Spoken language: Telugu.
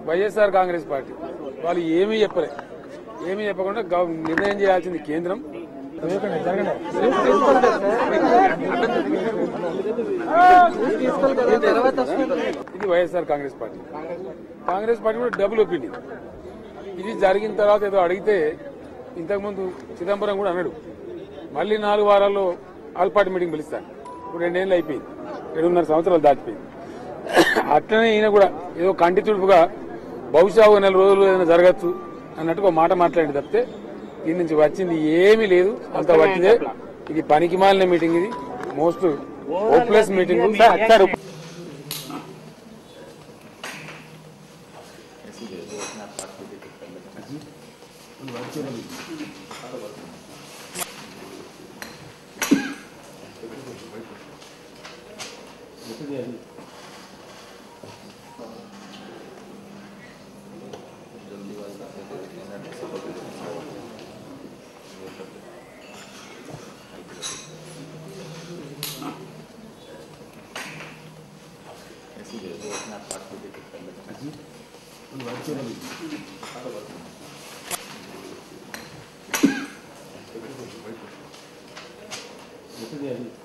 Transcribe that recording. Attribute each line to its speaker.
Speaker 1: వైఎస్ఆర్ కాంగ్రెస్ పార్టీ వాళ్ళు ఏమీ చెప్పలే ఏమీ చెప్పకుండా గవ- నిర్ణయం చేయాల్సింది కేంద్రం ఇది YSR congress party congress party కూడా డబుల్ ఒపీనియన్ ఇది జరిగిన తర్వాత ఏదో అడిగితే ఇంతకుముందు చిదంబరం కూడా అన్నాడు మళ్ళీ నాలుగు వారాల్లో ఆల్ పార్టీ మీటింగ్ పిలుస్తాను ఇప్పుడు రెండేళ్ళు అయిపోయింది రెండున్నర సంవత్సరాలు దాటిపోయింది అట్లనే ఈయన కూడా ఏదో కంటి తుడుపుగా బహుశా ఓ నెల రోజులు ఏదైనా జరగచ్చు అన్నట్టుగా ఒక మాట మాట్లాడి తప్పితే దీని నుంచి వచ్చింది ఏమీ లేదు అంత వచ్చిదే ఇది పనికి మాలిన మీటింగ్ ఇది most hopeless meeting sir
Speaker 2: Gracias.